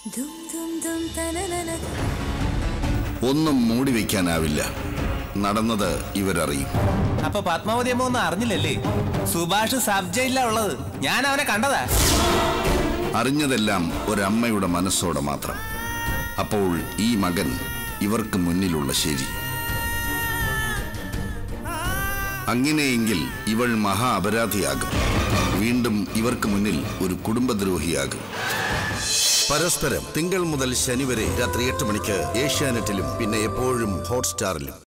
ദും ദും ദും തനനന ഒന്നും മൂടി വയ്ക്കാനാവില്ല നടന്നത് ഇവരറിയും അപ്പൊ പത്മാവതി അമ്മ ഒന്നും അറിഞ്ഞില്ലല്ലേ സുഭാഷ് സബ് ജയിലിലാ ഉള്ളത് ഞാൻ അവനെ കണ്ടതാ അറിഞ്ഞതെല്ലാം ഒരമ്മയുടെ മനസ്സോടെ മാത്രം അപ്പോൾ ഈ മകൻ ഇവർക്ക് മുന്നിലുള്ള ശരി അങ്ങനെയെങ്കിൽ ഇവൾ മഹാ അപരാധിയാകും വീണ്ടും ഇവർക്ക് മുന്നിൽ ഒരു കുടുംബദ്രോഹിയാകും പരസ്പരം തിങ്കൾ മുതൽ ശനി വരെ രാത്രി എട്ട് മണിക്ക് ഏഷ്യാനെറ്റിലും പിന്നെ എപ്പോഴും ഹോട്ട്സ്റ്റാറിലും